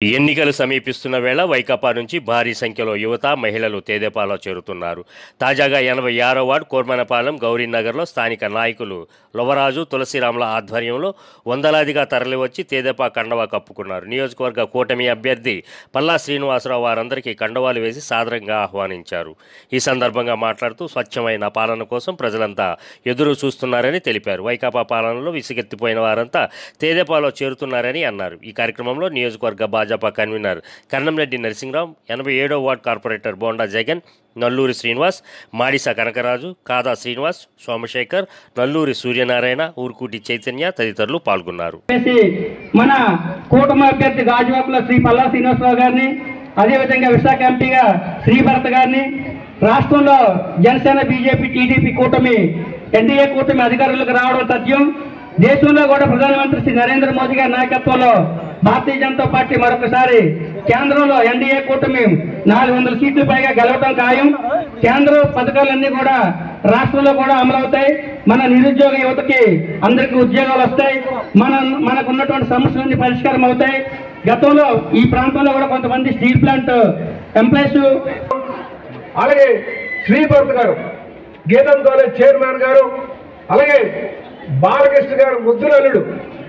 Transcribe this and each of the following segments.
ఎన్నికలు సమీపిస్తున్న వేళ వైకాపా నుంచి భారీ సంఖ్యలో యువత మహిళలు తేదేపాలో చేరుతున్నారు తాజాగా ఎనభై ఆరో వార్డు కోర్మనపాలెం గౌరీనగర్లో స్థానిక నాయకులు లొవరాజు తులసిరాముల ఆధ్వర్యంలో వందలాదిగా తరలివచ్చి తేదేపా కండవా కప్పుకున్నారు నియోజకవర్గ కూటమి అభ్యర్థి పల్లా శ్రీనివాసరావు వారందరికీ కండవాలు వేసి సాదరంగా ఆహ్వానించారు ఈ సందర్భంగా మాట్లాడుతూ స్వచ్ఛమైన పాలన కోసం ప్రజలంతా ఎదురు చూస్తున్నారని తెలిపారు వైకాపా పాలనలో విసిగెత్తిపోయిన వారంతా తేదేపాలో చేరుతున్నారని అన్నారు ఈ కార్యక్రమంలో నియోజకవర్గ భాజపా కన్వీనర్ కన్నంరెడ్డి నరసింహరావు ఎనభై ఏడో వార్డు కార్పొరేటర్ బోండా జగన్ నల్లూరి శ్రీనివాస్ మాడిస కనకరాజు కాదా శ్రీనివాస్ సోమశేఖర్ నల్లూరి సూర్యనారాయణ ఊరుకూటి చైతన్య తదితరులు పాల్గొన్నారు చేసి మన కూటమి అభ్యర్థి గాజువాకుల శ్రీ పల్లా శ్రీనివాసరావు గారిని అదేవిధంగా విశాఖ ఎంపీగా శ్రీభరత్ గారిని రాష్ట్రంలో జనసేన బీజేపీ టీడీపీ కూటమి ఎన్డీఏ కూటమి అధికారులకు రావడం తథ్యం దేశంలో కూడా ప్రధానమంత్రి శ్రీ నరేంద్ర మోదీ గారి నాయకత్వంలో భారతీయ జనతా పార్టీ మరొకసారి కేంద్రంలో ఎన్డీఏ కూటమి నాలుగు వందల సీట్లు పైగా గెలవడం ఖాయం కేంద్ర పథకాలన్నీ కూడా రాష్ట్రంలో కూడా అమలవుతాయి మన నిరుద్యోగ యువతకి అందరికీ ఉద్యోగాలు వస్తాయి మన మనకు ఉన్నటువంటి సమస్యలన్నీ పరిష్కారం అవుతాయి గతంలో ఈ ప్రాంతంలో కూడా కొంతమంది స్టీల్ ప్లాంట్ ఎంప్లాయీస్ అలాగే శ్రీభరత్ గారు గీతం కాలేజ్ చైర్మన్ గారు అలాగే బాలకృష్ణ గారు ముద్దులల్లుడు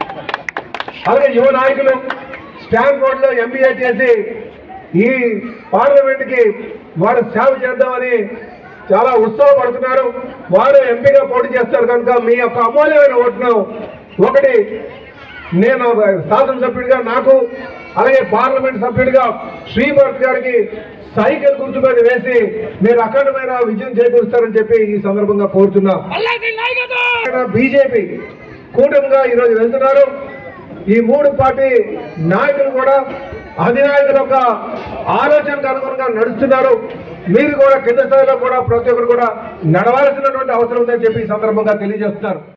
అలాగే యువ నాయకులు స్టాన్ఫోర్డ్ లో ఎంబీఏ చేసి ఈ పార్లమెంట్ కి వారు సేవ చేద్దామని చాలా ఉత్సాహపడుతున్నారు వారు ఎంపీగా పోటీ చేస్తారు కనుక మీ యొక్క అమూల్యమైన ఓటును ఒకటి నేను శాసనసభ్యుడిగా నాకు అలాగే పార్లమెంట్ సభ్యుడిగా శ్రీభరత్ గారికి సైకిల్ గుర్తు మీద వేసి మీరు అఖండమైన విజయం చేకూరుస్తారని చెప్పి ఈ సందర్భంగా కోరుతున్నాం బీజేపీ కూటమిగా ఈరోజు వెళ్తున్నారు ఈ మూడు పార్టీ నాయకులు కూడా అధినాయకుల యొక్క ఆలోచనకు అనుగుణంగా నడుస్తున్నారు మీరు కూడా కింద స్థాయిలో కూడా ప్రతి ఒక్కరు కూడా నడవాల్సినటువంటి అవసరం ఉందని చెప్పి ఈ సందర్భంగా తెలియజేస్తున్నారు